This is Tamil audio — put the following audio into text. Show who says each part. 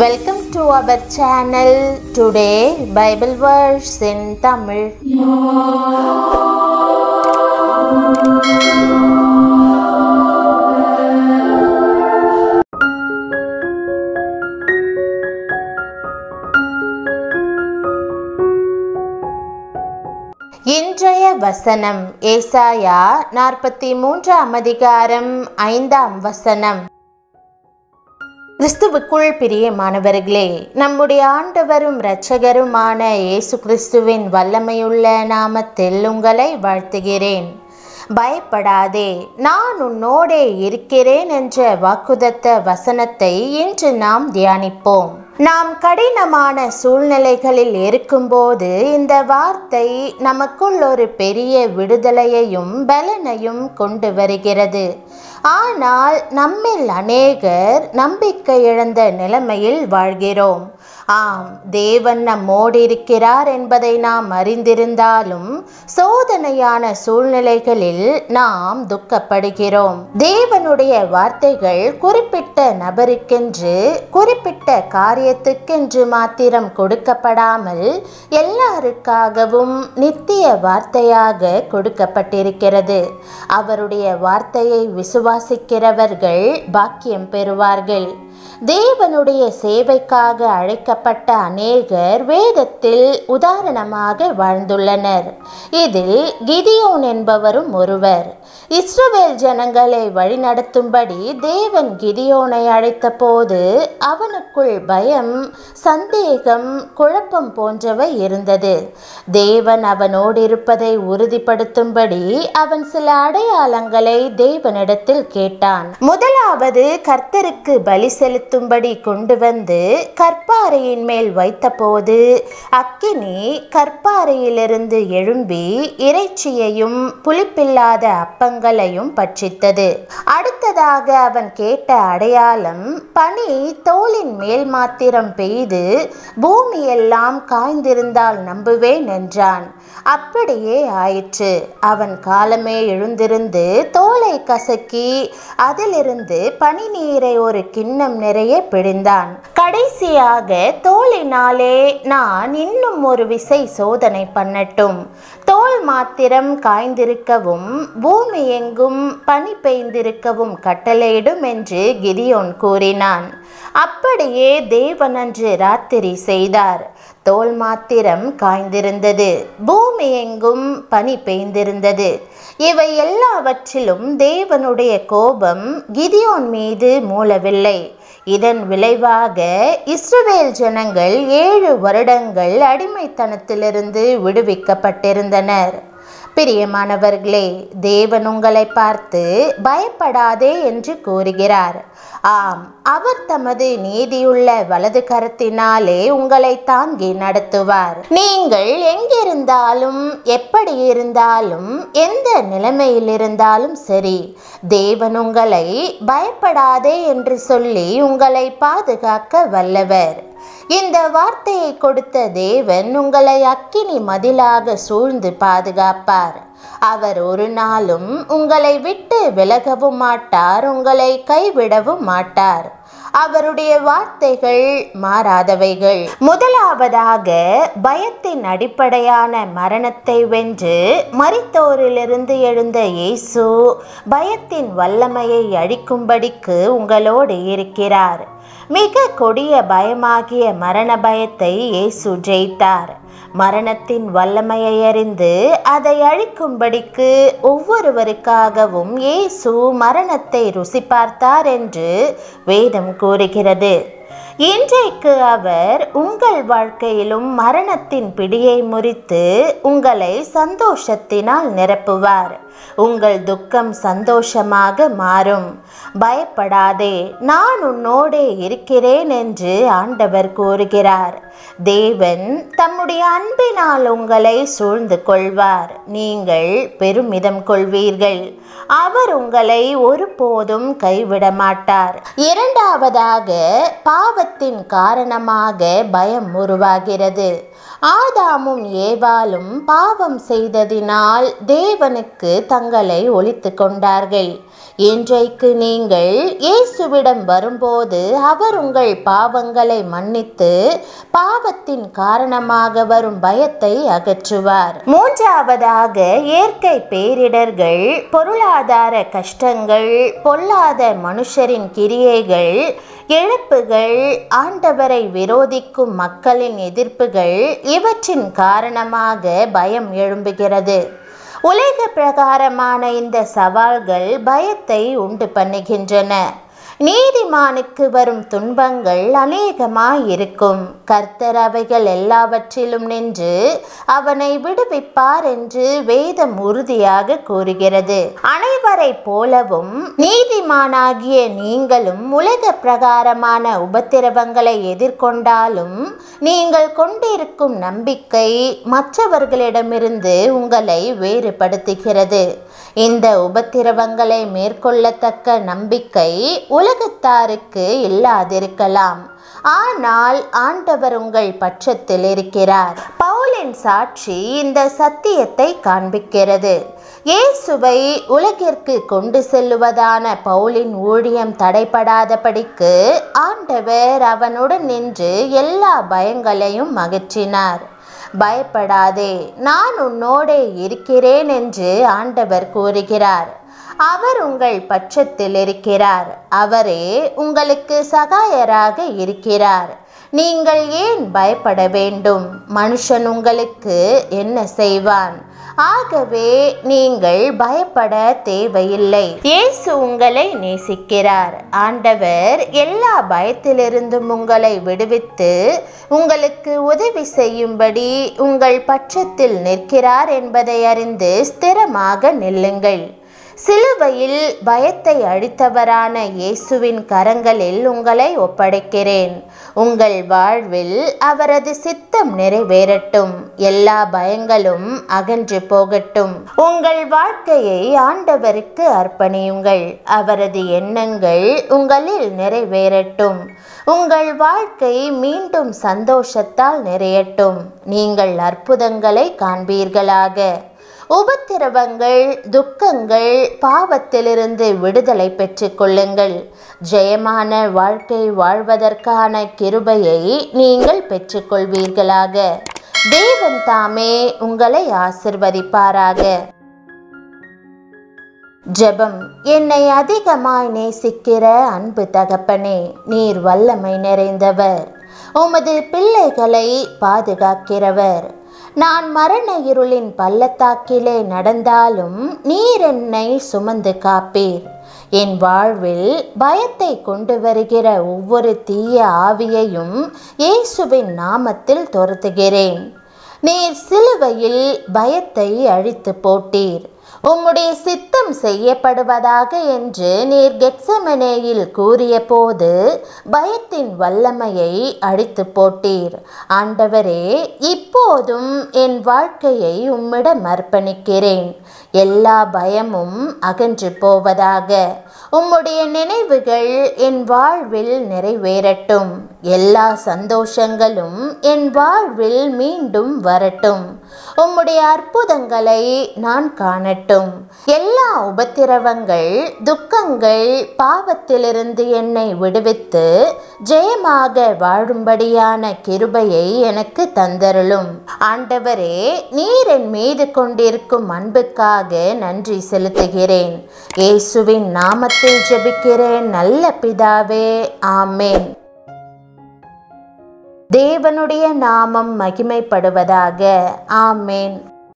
Speaker 1: Welcome to our channel. Today, Bible verse in Tamil. இன்றைய வசனம் ஏசாயா நாற்பத்தி மூன்றாம் அதிகாரம் ஐந்தாம் வசனம் கிறிஸ்துவுக்குள் பிரியமானவர்களே நம்முடைய ஆண்டவரும் இரட்சகருமான இயேசு கிறிஸ்துவின் வல்லமையுள்ள நாமத்தில் உங்களை வாழ்த்துகிறேன் பயப்படாதே நான் உன்னோடே இருக்கிறேன் என்ற வாக்குதத்த வசனத்தை இன்று நாம் தியானிப்போம் நாம் கடினமான சூழ்நிலைகளில் இருக்கும்போது இந்த வார்த்தை நமக்குள் ஒரு பெரிய விடுதலையையும் பலனையும் கொண்டு வருகிறது ஆனால் நம்மில் அநேகர் நம்பிக்கை இழந்த நிலைமையில் வாழ்கிறோம் ஆம் தேவன் நம்மோடு இருக்கிறார் என்பதை நாம் அறிந்திருந்தாலும் சோதனையான சூழ்நிலைகளில் நாம் துக்கப்படுகிறோம் தேவனுடைய வார்த்தைகள் குறிப்பிட்ட நபருக்கென்று குறிப்பிட்ட காரியத்துக்கென்று மாத்திரம் கொடுக்கப்படாமல் எல்லாருக்காகவும் நித்திய வார்த்தையாக கொடுக்கப்பட்டிருக்கிறது அவருடைய வார்த்தையை விசுவாசிக்கிறவர்கள் பாக்கியம் பெறுவார்கள் தேவனுடைய சேவைக்காக அழைக்கப்பட்ட அநேகர் வேதத்தில் உதாரணமாக வாழ்ந்துள்ளனர் இதில் கிதியோன் என்பவரும் ஒருவர் இஸ்ரவேல் ஜனங்களை வழிநடத்தும்படி தேவன் கிதியோனை அழைத்தபோது அவனுக்குள் பயம் சந்தேகம் குழப்பம் போன்றவை இருந்தது தேவன் அவனோடு இருப்பதை உறுதிப்படுத்தும்படி அவன் சில அடையாளங்களை தேவனிடத்தில் கேட்டான் முதலாவது கர்த்தருக்கு பலி செலுத்தும்படி கொண்டு வந்து கற்பாறையின் மேல் வைத்தபோது அக்கினி கற்பாறையிலிருந்து எழும்பி இறைச்சியையும் புளிப்பில்லாத அப்பங்களையும் பட்சித்தது அடுத்ததாக அவன் கேட்ட அடையாளம் பனி தோலின் மேல் மாத்திரம் பெய்து பூமியெல்லாம் காய்ந்திருந்தால் நம்புவேன் என்றான் அப்படியே ஆயிற்று அவன் காலமே எழுந்திருந்து தோலை கசக்கி அதிலிருந்து பனி நீரை ஒரு கிண்ணம் நிறைய பிழிந்தான் கடைசியாக தோலினாலே நான் இன்னும் ஒரு விசை சோதனை பண்ணட்டும் தோல் மாத்திரம் காய்ந்திருக்கவும் பூமி எங்கும் பனி பெய்ந்திருக்கவும் கட்டளையிடும் என்று கிதியோன் கூறினான் அப்படியே தேவனன்று ராத்திரி செய்தார் தோல் மாத்திரம் காய்ந்திருந்தது பூமி எங்கும் பனி பெய்ந்திருந்தது இவை எல்லாவற்றிலும் தேவனுடைய கோபம் கிதியோன் மீது மூலவில்லை இதன் விளைவாக இஸ்ரவேல் ஜனங்கள் ஏழு வருடங்கள் அடிமைத்தனத்திலிருந்து விடுவிக்கப்பட்டிருந்தனர் பிரியமானவர்களே தேவன் உங்களை பார்த்து பயப்படாதே என்று கூறுகிறார் ஆம் அவர் தமது நீதியுள்ள வலது கரத்தினாலே உங்களை தாங்கி நடத்துவார் நீங்கள் எங்கிருந்தாலும் எப்படி இருந்தாலும் எந்த நிலைமையில் இருந்தாலும் சரி தேவன் உங்களை பயப்படாதே என்று சொல்லி உங்களை பாதுகாக்க வல்லவர் இந்த வார்த்தையை கொடுத்த தேவன் உங்களை அக்கினி மதிலாக சூழ்ந்து பாதுகாப்பார் அவர் ஒரு நாளும் உங்களை விட்டு விலகவும் மாட்டார் உங்களை கைவிடவும் மாட்டார் அவருடைய வார்த்தைகள் மாறாதவைகள் முதலாவதாக பயத்தின் அடிப்படையான மரணத்தை வென்று மரித்தோரிலிருந்து எழுந்த இயேசு பயத்தின் வல்லமையை அழிக்கும்படிக்கு உங்களோடு இருக்கிறார் மிக கொடிய பயமாகிய மரண பயத்தை இயேசு ஜெயித்தார் மரணத்தின் வல்லமையை அறிந்து அதை அழிக்கும்படிக்கு ஒவ்வொருவருக்காகவும் இயேசு மரணத்தை ருசி பார்த்தார் என்று வேதம் கூறுகிறது இன்றைக்கு அவர் உங்கள் வாழ்க்கையிலும் மரணத்தின் பிடியை முறித்து உங்களை சந்தோஷத்தினால் நிரப்புவார் உங்கள் துக்கம் சந்தோஷமாக மாறும் பயப்படாதே நான் உன்னோடே இருக்கிறேன் என்று ஆண்டவர் கூறுகிறார் தேவன் தம்முடைய அன்பினால் உங்களை சூழ்ந்து கொள்வார் நீங்கள் பெருமிதம் கொள்வீர்கள் அவர் உங்களை ஒருபோதும் கைவிட மாட்டார் இரண்டாவதாக பாவத்தின் காரணமாக பயம் உருவாகிறது ஆதாமும் ஏவாளும் பாவம் செய்ததினால் தேவனுக்கு தங்களை ஒழித்து கொண்டார்கள் இன்றைக்கு நீங்கள் இயேசுவிடம் வரும்போது அவர் உங்கள் பாவங்களை மன்னித்து பாவத்தின் காரணமாக வரும் பயத்தை அகற்றுவார் மூன்றாவதாக இயற்கை பேரிடர்கள் பொருளாதார கஷ்டங்கள் பொல்லாத மனுஷரின் கிரியைகள் இழப்புகள் ஆண்டவரை விரோதிக்கும் மக்களின் எதிர்ப்புகள் இவற்றின் காரணமாக பயம் எழும்புகிறது உலக பிரகாரமான இந்த சவால்கள் பயத்தை உண்டு பண்ணுகின்றன நீதிமானுக்கு வரும் துன்பங்கள் அநேகமாய் இருக்கும் கர்த்தர் அவைகள் எல்லாவற்றிலும் நின்று அவனை விடுவிப்பார் என்று வேதம் உறுதியாக கூறுகிறது அனைவரை போலவும் நீதிமானாகிய நீங்களும் உலக பிரகாரமான உபத்திரவங்களை எதிர்கொண்டாலும் நீங்கள் கொண்டிருக்கும் நம்பிக்கை மற்றவர்களிடமிருந்து உங்களை வேறுபடுத்துகிறது இந்த உபத்திரவங்களை மேற்கொள்ளத்தக்க நம்பிக்கை உலகத்தாருக்கு இல்லாதிருக்கலாம் ஆனால் ஆண்டவர் உங்கள் பட்சத்தில் இருக்கிறார் பவுலின் சாட்சி இந்த சத்தியத்தை காண்பிக்கிறது இயேசுவை உலகிற்கு கொண்டு செல்லுவதான பவுலின் ஊழியம் தடைபடாதபடிக்கு ஆண்டவர் அவனுடன் நின்று எல்லா பயங்களையும் அகற்றினார் பயப்படாதே நான் உன்னோடே இருக்கிறேன் என்று ஆண்டவர் கூறுகிறார் அவர் உங்கள் பட்சத்தில் இருக்கிறார் அவரே உங்களுக்கு சகாயராக இருக்கிறார் நீங்கள் ஏன் பயப்பட வேண்டும் மனுஷன் உங்களுக்கு என்ன செய்வான் ஆகவே நீங்கள் பயப்பட தேவையில்லை இயேசு உங்களை நேசிக்கிறார் ஆண்டவர் எல்லா பயத்திலிருந்தும் உங்களை விடுவித்து உங்களுக்கு உதவி செய்யும்படி உங்கள் பட்சத்தில் நிற்கிறார் என்பதை அறிந்து ஸ்திரமாக நில்லுங்கள் சிலுவையில் பயத்தை அழித்தவரான இயேசுவின் கரங்களில் உங்களை ஒப்படைக்கிறேன் உங்கள் வாழ்வில் அவரது சித்தம் நிறைவேறட்டும் எல்லா பயங்களும் அகன்று போகட்டும் உங்கள் வாழ்க்கையை ஆண்டவருக்கு அர்ப்பணியுங்கள் அவரது எண்ணங்கள் உங்களில் நிறைவேறட்டும் உங்கள் வாழ்க்கை மீண்டும் சந்தோஷத்தால் நிறையட்டும் நீங்கள் அற்புதங்களை காண்பீர்களாக உபத்திரவங்கள் துக்கங்கள் பாவத்திலிருந்து விடுதலை பெற்றுக்கொள்ளுங்கள் ஜெயமான வாழ்க்கை வாழ்வதற்கான கிருபையை நீங்கள் பெற்றுக்கொள்வீர்களாக தேவன் தாமே உங்களை ஆசிர்வதிப்பாராக ஜெபம் என்னை அதிகமாய் நேசிக்கிற அன்பு தகப்பனே நீர் வல்லமை நிறைந்தவர் உமது பிள்ளைகளை பாதுகாக்கிறவர் நான் மரண இருளின் பள்ளத்தாக்கிலே நடந்தாலும் நீர் என்னை சுமந்து காப்பீர் என் வாழ்வில் பயத்தை கொண்டு வருகிற ஒவ்வொரு தீய ஆவியையும் இயேசுவின் நாமத்தில் துரத்துகிறேன் நீர் சிலுவையில் பயத்தை அழித்து போட்டீர் உம்முடைய சித்தம் செய்யப்படுவதாக என்று நீர் கெட்சமனேயில் கூறிய போது பயத்தின் வல்லமையை அழித்து போட்டீர் ஆண்டவரே இப்போதும் என் வாழ்க்கையை உம்மிடம் அர்ப்பணிக்கிறேன் எல்லா பயமும் அகன்று போவதாக உம்முடைய நினைவுகள் என் வாழ்வில் நிறைவேறட்டும் எல்லா சந்தோஷங்களும் என் வாழ்வில் மீண்டும் வரட்டும் உம்முடைய அற்புதங்களை நான் காணட்டும் எல்லா உபத்திரவங்கள் துக்கங்கள் பாவத்திலிருந்து என்னை விடுவித்து ஜெயமாக வாழும்படியான கிருபையை எனக்கு தந்தருளும் ஆண்டவரே நீர் என் மீது கொண்டிருக்கும் அன்புக்காக நன்றி செலுத்துகிறேன் இயேசுவின் நாமத்தில் ஜெபிக்கிறேன் நல்ல பிதாவே ஆமேன் தேவனுடைய நாமம் மகிமைப்படுவதாக ஆமேன்